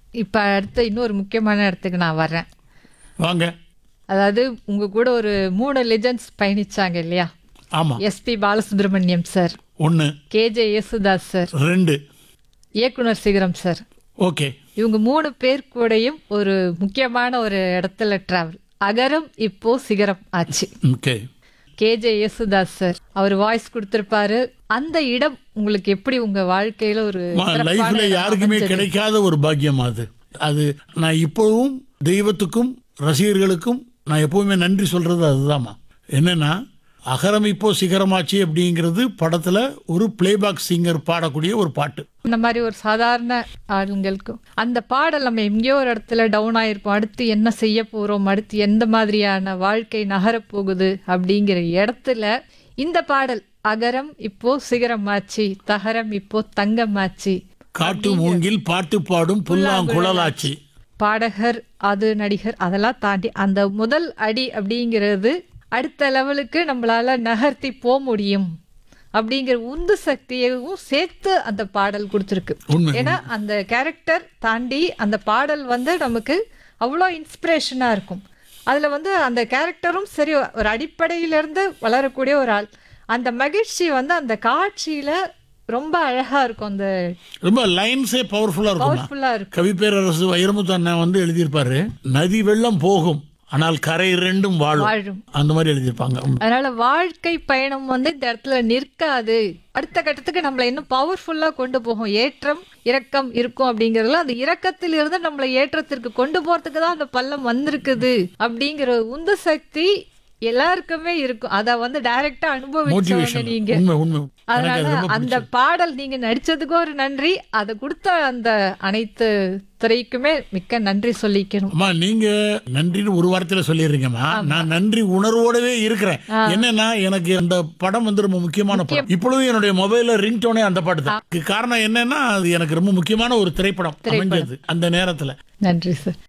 இப்ப அடுத்த இன்னொரு முக்கியமான இடத்துக்கு நான் வர்றேன் வாங்க அதாவது உங்க கூட ஒரு மூணு லெஜண்ட்ஸ் பயணிச்சாங்க இல்லையா ஆமா எஸ்பி பாலசுப்ரமணியம் சார் ஒன்று கேஜே யேசுதாஸ் சார் ரெண்டு இயக்குனர் சிகரம் சார் ஓகே இவங்க மூணு பேர் கூடயும் ஒரு முக்கியமான ஒரு இடத்துல டிராவல் அகரம் இப்போ சிகரம் ஆச்சு ஓகே கேஜே யேசுதாஸ் சார் அவர் வாய்ஸ் கொடுத்திருப்பாரு அந்த இடம் உங்களுக்கு எப்படி உங்க வாழ்க்கையில ஒரு சிறப்பான லைஃப்ல இடம் யாருக்குமே அமைஞ்சது? கிடைக்காத ஒரு பாக்கியம் அது அது நான் இப்போவும் தெய்வத்துக்கும் ரசிகர்களுக்கும் நான் எப்பவுமே நன்றி சொல்றது அதுதாம்மா என்னன்னா அகரம் இப்போ சிகரமாச்சு அப்படிங்கிறது படத்துல ஒரு பிளேபேக் சிங்கர் பாடக்கூடிய ஒரு பாட்டு இந்த மாதிரி ஒரு சாதாரண ஆளுங்களுக்கும் அந்த பாடல் நம்ம எங்கேயோ ஒரு இடத்துல டவுன் ஆயிருப்போம் அடுத்து என்ன செய்ய போறோம் அடுத்து எந்த மாதிரியான வாழ்க்கை நகரப் போகுது அப்படிங்கிற இடத்துல இந்த பாடல் அகரம் இப்போ சிகரமாச்சு தகரம் இப்போ தங்கமாச்சு காட்டு மூங்கில் பாட்டு பாடும் புல்லாங்குழலாச்சு பாடகர் அது நடிகர் அதெல்லாம் தாண்டி அந்த முதல் அடி அப்படிங்கிறது அடுத்த லெவலுக்கு நம்மளால நகர்த்தி போக முடியும் அப்படிங்கிற உந்து சக்தியையும் சேர்த்து அந்த பாடல் கொடுத்துருக்கு உண்மை ஏன்னா அந்த கேரக்டர் தாண்டி அந்த பாடல் வந்து நமக்கு அவ்வளோ இன்ஸ்பிரேஷனாக இருக்கும் அதில் வந்து அந்த கேரக்டரும் சரி ஒரு அடிப்படையிலேருந்து வளரக்கூடிய ஒரு ஆள் அந்த மகிழ்ச்சி வந்து அந்த காட்சியில் ரொம்ப அழகாக இருக்கும் அந்த ரொம்ப லைன்ஸே பவர்ஃபுல்லா இருக்கும்மா பவர்ஃபுல்லாக இருக்கும் கவி பேரரசு வைரமுத்து அண்ணன் வந்து எழுதியிருப்பாரு நதி வெள்ளம் போகும் ஆனால் கரை ரெண்டும் வாழும் வாழும் அந்த மாதிரி எழுதியிருப்பாங்க அதனால வாழ்க்கை பயணம் வந்து இந்த இடத்துல நிற்காது அடுத்த கட்டத்துக்கு நம்மளை இன்னும் பவர்ஃபுல்லா கொண்டு போகும் ஏற்றம் இறக்கம் இருக்கும் அப்படிங்கறதுல அந்த இறக்கத்தில் இருந்து நம்மளை ஏற்றத்திற்கு கொண்டு போறதுக்கு தான் அந்த பள்ளம் வந்திருக்குது அப்படிங்கிற உந்து சக்தி எல்லாருக்குமே இருக்கும் அத வந்து டைரக்டா அனுபவிச்சவங்க மோட்டிவேஷன் நீங்க உண்மை உண்மை எனக்கு அதனால அது ரொம்ப அந்த பாடல் நீங்க நடிச்சதுக்கு ஒரு நன்றி அதை கொடுத்த அந்த அனைத்து துறைக்குமே மிக்க நன்றி சொல்லிக்கணும் அம்மா நீங்க நன்றின்னு ஒரு வார்த்தையில சொல்லிடுறீங்கம்மா நான் நன்றி உணர்வோடவே இருக்கிறேன் என்னன்னா எனக்கு அந்த படம் வந்து ரொம்ப முக்கியமான படம் இப்பொழுது என்னுடைய மொபைல்ல ரிங் டோனே அந்த பாட்டு தான் இதுக்கு காரணம் என்னன்னா அது எனக்கு ரொம்ப முக்கியமான ஒரு திரைப்படம் அமைஞ்சது அந்த நேரத்துல நன்றி சார்